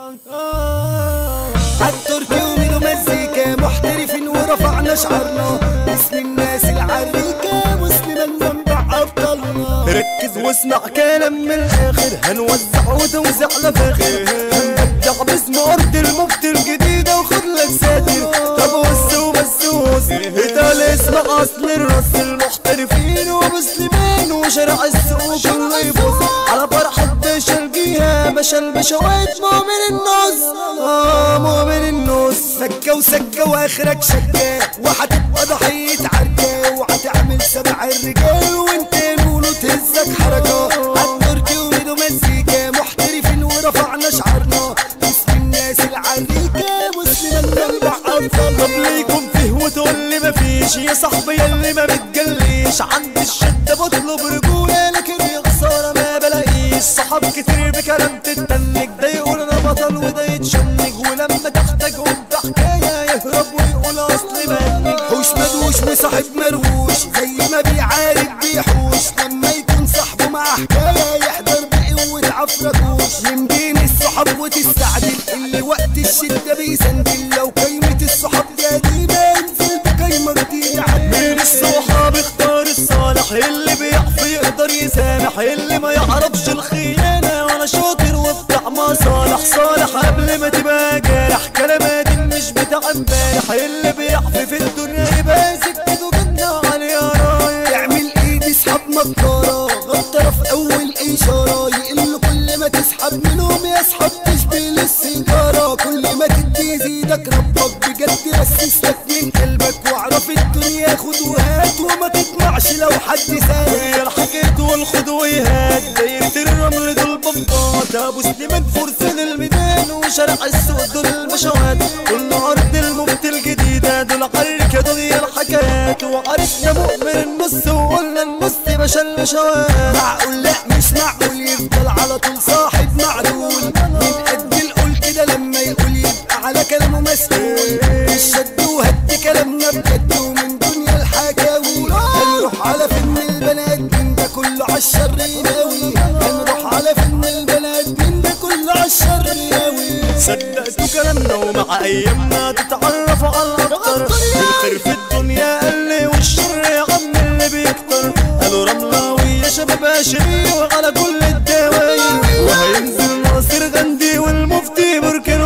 عالتركي وميدو مزيكا محترفين ورفعنا شعرنا اسم الناس العريكة مسلمة المنبع أبطالنا ركز واسمع كلام من الاخر هنوزع وتوزع لفاخر هنبدع باسم ارض المفتي الجديدة وخد لك ساتر طب وس وبس وس اتقال اسمع اصل الرص المحترفين ومسلمين وشارع السوق كله يبص على فرحة باشا الجيها باشا البشوات مؤمن النص اه مؤمن النص سكة وسكة واخرك شكة وهتبقى ضحية عركة وهتعمل سبع الرجال وانت نقوله تهزك حركة عالتركي وميدو مزيكا محترفين ورفعنا شعرنا اسم الناس العريكة مسلمة المنبع طب أبطالنا ليكم فيه وتقول لي مفيش يا صاحبي يلي ما بتجليش عند الشدة بطلب رجولة لكن يا خسارة ما بلاقيش صحاب كتير بكلام تتنك ده يقول انا بطل وده يتشنج ولما تحتاجهم في حكاية يهرب ويقول اصلي بنك حوش مدوش وصاحب مروش زي ما بيعارك بيحوش لما يكون صاحبه مع حكاية يحضر بقوة عفركوش من بين الصحاب وتستعدل اللي وقت الشدة بيسندل لو قايمة الصحاب دي قديمة انزل بقايمة جديدة من عدل الصحاب اختار الصالح اللي بيعرف يقدر يسامح اللي ما يعرفش الخيانة وانا شاطر وبتاع مصالح صالح قبل ما تبقى جارح كلماتي مش بتاع امبارح اللي بيعرف في الدنيا يبقى سكته جنة على يا رايح اعمل ايد اسحب مكارة غطرة في اول اشارة يقل كل ما تسحب منهم يسحب تشبه للسيجارة كل ما تدي يزيدك ربك بجد بس استكمل قلبك واعرف الدنيا خد وهات وما تطمعش لو حد سالك هي الحكاية والخدويات دايرة الرمل دول بمبات ابو سليمان فرسان الميدان وشارع السوق دول المشوات كل ارض المفتي الجديدة دول عركة دول هي الحكايات وعرفنا مؤمن النص وقلنا النص باشا المشوات معقول لا مش معقول يفضل على طول صاحب معدول من قد القول كده لما يقول يبقى على كلامه مسؤول الشد وهد كلامنا بجد ومن دنيا الحكاوي هنروح على فيلم البنات من ده كله عالشر يناوي هنروح على فيلم البنات من ده كله عالشر يناوي صدقتوا كلامنا ومع ايامنا تتعرفوا على الاكتر الخير في الدنيا قل والشر يا عم اللي بيكتر قالوا رملاوي يا شباب هاشمي وعلى كل الدواير وهينزل ناصر غندي والمفتي بركان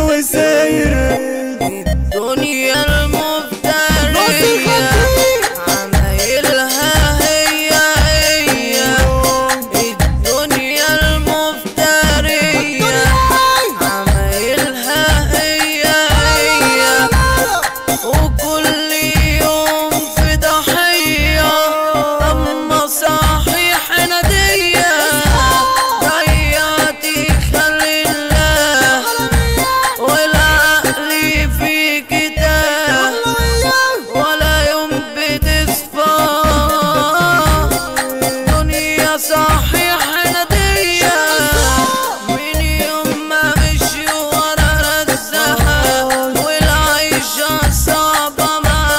وساير الدنيا المفترية عمايلها هي هي الدنيا المفترية عمايلها هي هي وكل يوم في ضحية أما صحيح ندية ضيعتي خلي الله والعقل في كتاب ولا يوم بتصفى دنيا صحيح ندية من يوم ما مشي ورا رزها والعيشة صعبة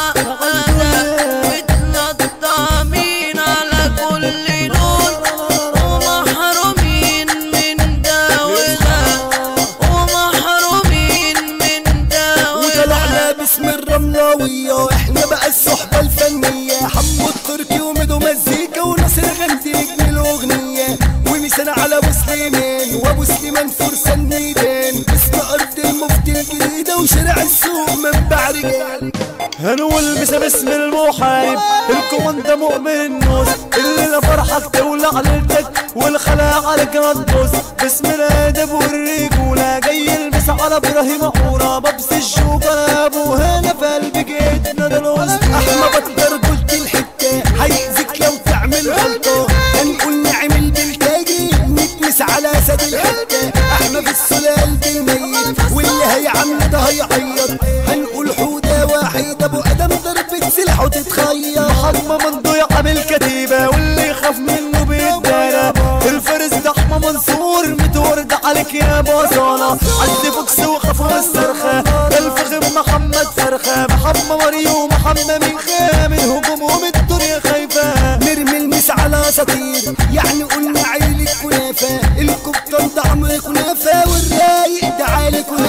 معقدة متنطمين على كل لون ومحرومين من ده وده ومحرومين من ده وطلعنا وده باسم الرملاوية احنا بقى الصحبة الفنية حمو التركي وميدو مزيكا وناصر غندي نجم الأغنية ومثال على ابو سليمان وابو سليمان فرسان ميدان اسم أرض المفتي الجديدة وشارع السوق منبع رجال هنقول بس باسم المحارب الكوماندا مؤمن النص اللي لا فرحك تولع ليلتك والخلاء عليك هتبص باسم الادب والرجوله جاي يلبس على ابراهيم عوره ببس الشوكه ابو هنا في قلب جيتنا ده الوسط احنا بطل قلت الحتة هيأذيك لو تعمل غلطة هنقول نعمل بالتاجي نتمس على سد الحتة احنا في السلال بالميت واللي هيعمل ده هيعيط هنقول حودة واحد ابو ادم ضربة سلاح وتتخيط محمى من ضيع بالكتيبة واللي يخاف منه بيتدارى الفارس ده احمى منصور متورد عليك يا بصالة عز فوكس وخافوا الصرخة الفخم محمد فرخة محمى مريم محمى من خامل هجومهم الدنيا خايفة نرمي المس على اساطير يعني قلنا عيلة كنافة الكبتان ده عمرو كنافة والرايق ده عالي كنافة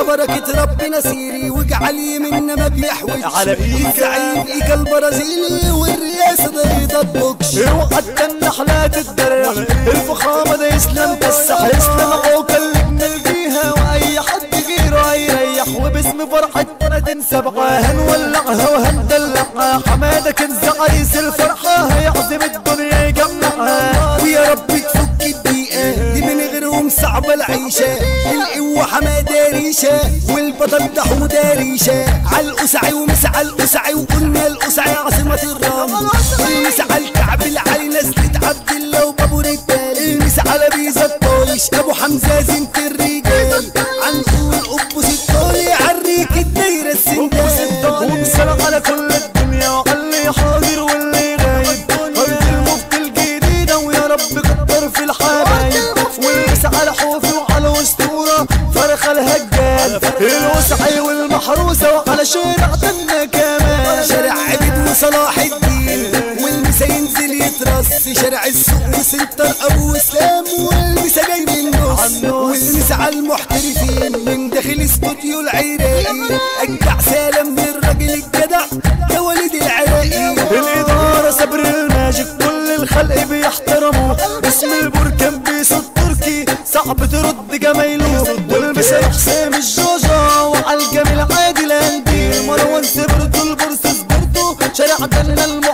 بركة ربنا سيري واجعل يمنا ما بيحوش على إيدك. زعيم إيكا البرازيلي والرئاسة ده يضبكش اوعى تستنى حلات الدرع الفخامة ده يسلم تسح يسلم عوكل نلقيها واي حد غيره يريح وباسم فرحة سنة سبعة هنولعها وهندلعها حمادة كنز عريس الفرحة هيعزم الدنيا يجمعها ويا رب تفك الدقيقة دي من غيرهم صعبة العيشة القوة حمادة ريشة والبطل ده حودة ريشة عالقسعي ومسعى القسعي وقلنا القسعي عاصمة الرمل المسعى الكعب العالي نزلة عبد الله وبابو رجال المسعى على بيزا الطايش ابو حمزة زينة الرجال عنقول ابو ستالي عالريك الدايرة السندال ومسلم على كل الدنيا وعلي حاضر واللي غايب ارض المفتي الجديدة ويا رب كتر في الحبايب والوسع على حوفي وعلى اسطورة فرخة الهجال الوسعي والمحروسة وعلى شارع تنا كمان شارع عبيد وصلاح الدين والمسا ينزل يترص شارع السوق وسنتر ابو اسلام والمسا جاي من النص والمسا على المحترفين من داخل استوديو العراقي اجدع سلام للراجل الجدع يا وليد العراقي الإدارة صبر الماجيك كل الخلق بيحترموه اسم البركان بيس التركي صعب ترد جمايله والمسا حسام الجوجة وعلى الجميل عادل اندي مروان سبرتو البورس سبرتو شارع دنا الم